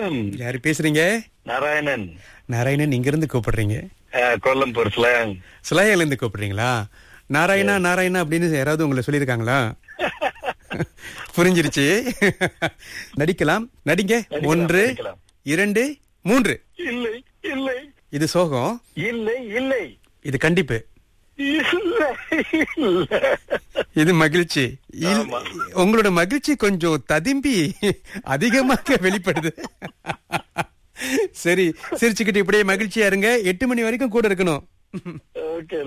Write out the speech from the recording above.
வணக்கம் யாரு பேசுறீங்க நாராயணன் நாராயணன் இங்க இருந்து கூப்பிடுறீங்க அஹ், கோலம்பூர் ஸ்லாங் சிலாயில இருந்து கூப்பிடுறீங்களா நாராயணா நாராயணா அப்படின்னு யாராவது உங்களை சொல்லியிருக்காங்களா புரிஞ்சிருச்சு நடிக்கலாம் நடிங்க நடிக்கலாம், ஒன்று நடிக்கலாம். இரண்டு மூன்று இல்லை இல்லை இது சோகம் இல்லை இல்லை இது கண்டிப்பு இல்லை இல்லை இது மகிழ்ச்சி இல்- ஆமா. உங்களோட மகிழ்ச்சி கொஞ்சம் ததும்பி அதிகமாக வெளிப்படுது சரி சிரிச்சுக்கிட்டு இப்படியே மகிழ்ச்சியா இருங்க எட்டு மணி வரைக்கும் கூட இருக்கணும் ஓகே